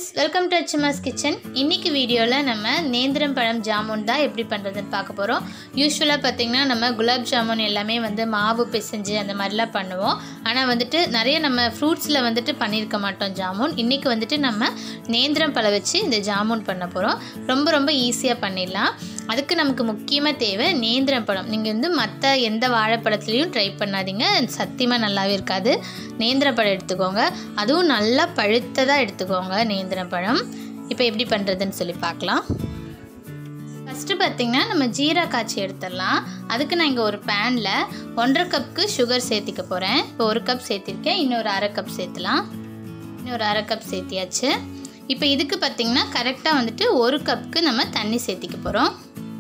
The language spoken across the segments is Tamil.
வெல்கம் டு அச்சுமாஸ் கிச்சன் இன்னைக்கு வீடியோவில் நம்ம நேந்திரம் பழம் ஜாமுன் தான் எப்படி பண்ணுறதுன்னு பார்க்க போகிறோம் யூஸ்வலாக பார்த்திங்கன்னா நம்ம குலாப் ஜாமுன் எல்லாமே வந்து மாவு பிசைஞ்சு அந்த மாதிரிலாம் பண்ணுவோம் ஆனால் வந்துட்டு நிறைய நம்ம ஃப்ரூட்ஸில் வந்துட்டு பண்ணியிருக்க மாட்டோம் ஜாமுன் இன்றைக்கி வந்துட்டு நம்ம நேந்திரம் பழம் வச்சு இந்த ஜாமுன் பண்ண போகிறோம் ரொம்ப ரொம்ப ஈஸியாக பண்ணிடலாம் அதுக்கு நமக்கு முக்கியமாக தேவை நேந்திரம் பழம் நீங்கள் வந்து மற்ற எந்த வாழைப்பழத்துலேயும் ட்ரை பண்ணாதீங்க சத்தியமாக நல்லாவே இருக்காது நேந்திரம் பழம் எடுத்துக்கோங்க அதுவும் நல்லா பழுத்ததாக எடுத்துக்கோங்க நேந்திரம் பழம் இப்போ எப்படி பண்ணுறதுன்னு சொல்லி பார்க்கலாம் ஃபஸ்ட்டு பார்த்திங்கன்னா நம்ம ஜீரா காய்ச்சி எடுத்துடலாம் அதுக்கு நான் இங்கே ஒரு பேனில் ஒன்றரை கப்புக்கு சுகர் சேர்த்திக்க போகிறேன் இப்போ ஒரு கப் சேர்த்திருக்கேன் இன்னொரு அரை கப் சேர்த்துலாம் இன்னொரு அரை கப் சேர்த்தியாச்சு இப்போ இதுக்கு பார்த்திங்கன்னா கரெக்டாக வந்துட்டு ஒரு கப்புக்கு நம்ம தண்ணி சேர்த்திக்க போகிறோம்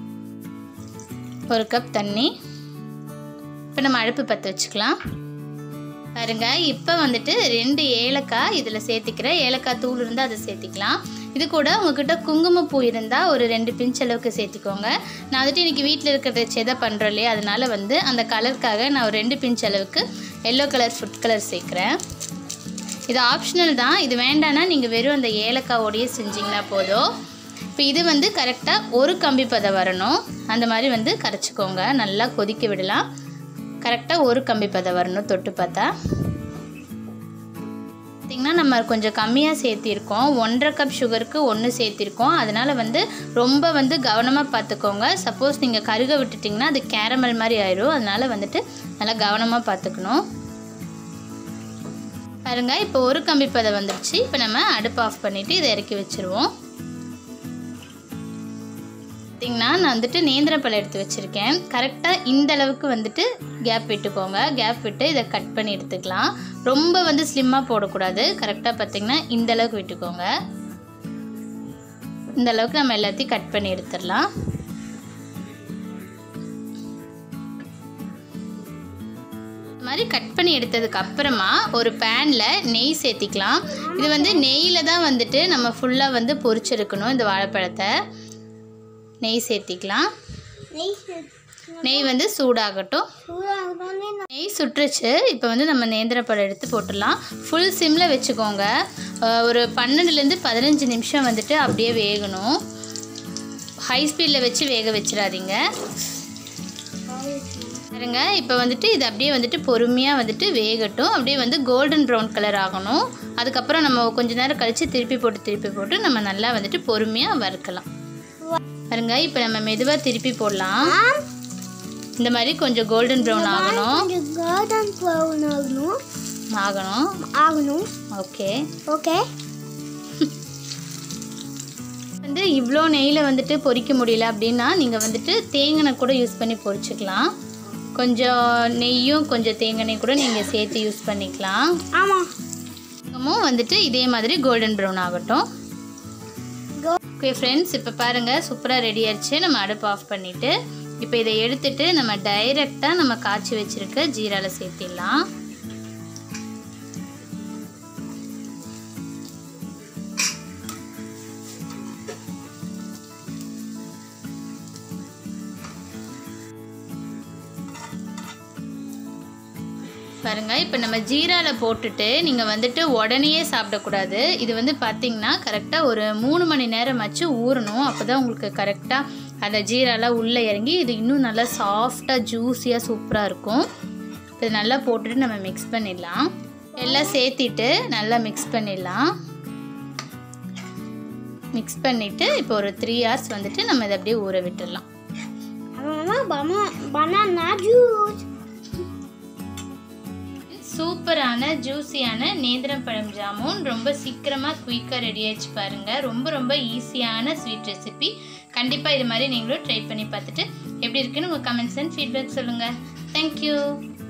ஒரு கப் தண்ணி இப்போ நம்ம அடுப்பு பற்ற வச்சுக்கலாம் பாருங்க இப்போ வந்துட்டு ரெண்டு ஏலக்காய் இதில் சேர்த்திக்கிறேன் ஏலக்காய் தூள் இருந்தால் அதை சேர்த்திக்கலாம் இது கூட உங்ககிட்ட குங்குமப்பூ இருந்தால் ஒரு ரெண்டு பிஞ்ச் அளவுக்கு சேர்த்திக்கோங்க நான் வந்துட்டு இன்றைக்கி வீட்டில் இருக்கிறத செதை பண்ணுறோம் இல்லையா அதனால வந்து அந்த கலருக்காக நான் ஒரு ரெண்டு பிஞ்ச் அளவுக்கு எல்லோ கலர் ஃபுட் கலர் சேர்க்குறேன் இது ஆப்ஷனல் தான் இது வேண்டான்னா நீங்கள் வெறும் அந்த ஏலக்காவோடையே செஞ்சிங்கன்னா போதும் இப்போ இது வந்து கரெக்டாக ஒரு கம்பி பதம் வரணும் அந்த மாதிரி வந்து கரைச்சிக்கோங்க நல்லா கொதிக்க விடலாம் கரெக்டாக ஒரு கம்பி பதம் வரணும் தொட்டு பார்த்தா பார்த்திங்கன்னா நம்ம கொஞ்சம் கம்மியாக சேர்த்திருக்கோம் ஒன்றரை கப் சுகருக்கு ஒன்று சேர்த்திருக்கோம் அதனால் வந்து ரொம்ப வந்து கவனமாக பார்த்துக்கோங்க சப்போஸ் நீங்கள் கருக விட்டுட்டிங்கன்னா அது கேரமல் மாதிரி ஆயிடும் அதனால் வந்துட்டு நல்லா கவனமாக பார்த்துக்கணும் பாருங்க இப்போ ஒரு கம்பி பதம் வந்துருச்சு இப்போ நம்ம அடுப்பு ஆஃப் பண்ணிவிட்டு இதை இறக்கி வச்சுருவோம் பார்த்திங்கன்னா நான் வந்துட்டு நேந்திரப்பழம் எடுத்து வச்சுருக்கேன் கரெக்டாக இந்த அளவுக்கு வந்துட்டு கேப் விட்டுக்கோங்க கேப் விட்டு இதை கட் பண்ணி எடுத்துக்கலாம் ரொம்ப வந்து ஸ்லிம்மாக போடக்கூடாது கரெக்டாக பார்த்திங்கன்னா இந்த அளவுக்கு விட்டுக்கோங்க இந்த அளவுக்கு நம்ம எல்லாத்தையும் கட் பண்ணி எடுத்துடலாம் இந்த மாதிரி கட் பண்ணி எடுத்ததுக்கு அப்புறமா ஒரு பேனில் நெய் சேர்த்திக்கலாம் இது வந்து நெய்யில் தான் வந்துட்டு நம்ம ஃபுல்லாக வந்து பொரிச்செடுக்கணும் இந்த வாழைப்பழத்தை நெய் சேர்த்திக்கலாம் நெய் வந்து சூடாகட்டும் நெய் சுட்டுருச்சு இப்போ வந்து நம்ம நேந்திரப்பழம் எடுத்து போட்டுடலாம் ஃபுல் சிம்மில் வச்சுக்கோங்க அஹ் ஒரு பன்னெண்டுலேருந்து பதினஞ்சு நிமிஷம் வந்துட்டு அப்படியே வேகணும் ஹை ஸ்பீடில் வச்சு வேக வச்சிடாதீங்க பாருங்க இப்போ வந்துட்டு இது அப்படியே வந்துட்டு பொறுமையாக வந்துட்டு வேகட்டும் அப்படியே வந்து கோல்டன் ப்ரௌன் கலர் ஆகணும் அதுக்கப்புறம் நம்ம கொஞ்ச நேரம் கழித்து திருப்பி போட்டு திருப்பி போட்டு நம்ம நல்லா வந்துட்டு பொறுமையாக வறுக்கலாம் பாருங்க இப்போ நம்ம மெதுவாக திருப்பி போடலாம் இந்த மாதிரி கொஞ்சம் கோல்டன் ப்ரௌன் ஆகணும் கோல்டன் ப்ரௌன் ஆகணும் ஆகணும் ஆகணும் ஓகே ஓகே வந்து இவ்வளோ நெய்யில் வந்துட்டு பொரிக்க முடியல அப்படின்னா நீங்கள் வந்துட்டு தேங்காய் கூட யூஸ் பண்ணி பொரிச்சுக்கலாம் கொஞ்சம் நெய்யும் கொஞ்சம் தேங்காய் கூட நீங்கள் சேர்த்து யூஸ் பண்ணிக்கலாம் ஆமாம் வெங்காயமும் வந்துட்டு இதே மாதிரி கோல்டன் ப்ரௌன் ஆகட்டும் ஓகே ஃப்ரெண்ட்ஸ் இப்போ பாருங்கள் சூப்பராக ரெடி ஆயிடுச்சு நம்ம அடுப்பு ஆஃப் பண்ணிவிட்டு இப்போ இதை எடுத்துட்டு நம்ம டைரெக்டாக நம்ம காய்ச்சி வச்சுருக்க ஜீராவில் சேர்த்திடலாம் பாருங்க இப்போ நம்ம ஜீராவில் போட்டுட்டு நீங்கள் வந்துட்டு உடனேயே சாப்பிடக்கூடாது இது வந்து பார்த்தீங்கன்னா கரெக்டாக ஒரு மூணு மணி நேரம் வச்சு ஊறணும் அப்போ தான் உங்களுக்கு கரெக்டாக அந்த ஜீராலாம் உள்ளே இறங்கி இது இன்னும் நல்லா சாஃப்டாக ஜூஸியாக சூப்பராக இருக்கும் இது நல்லா போட்டுட்டு நம்ம மிக்ஸ் பண்ணிடலாம் எல்லாம் சேர்த்திட்டு நல்லா மிக்ஸ் பண்ணிடலாம் மிக்ஸ் பண்ணிவிட்டு இப்போ ஒரு த்ரீ ஹவர்ஸ் வந்துட்டு நம்ம இதை அப்படியே ஊற விட்டுடலாம் அப்புறமா பனானா ஜூஸ் சூப்பரான ஜூஸியான நேந்திரம் பழம் ஜாமுன் ரொம்ப சீக்கிரமாக குயிக்காக ரெடி ஆயிடுச்சு பாருங்கள் ரொம்ப ரொம்ப ஈஸியான ஸ்வீட் ரெசிபி கண்டிப்பாக இது மாதிரி நீங்களும் ட்ரை பண்ணி பார்த்துட்டு எப்படி இருக்குன்னு உங்கள் கமெண்ட்ஸ் அண்ட் ஃபீட்பேக் சொல்லுங்கள் தேங்க்யூ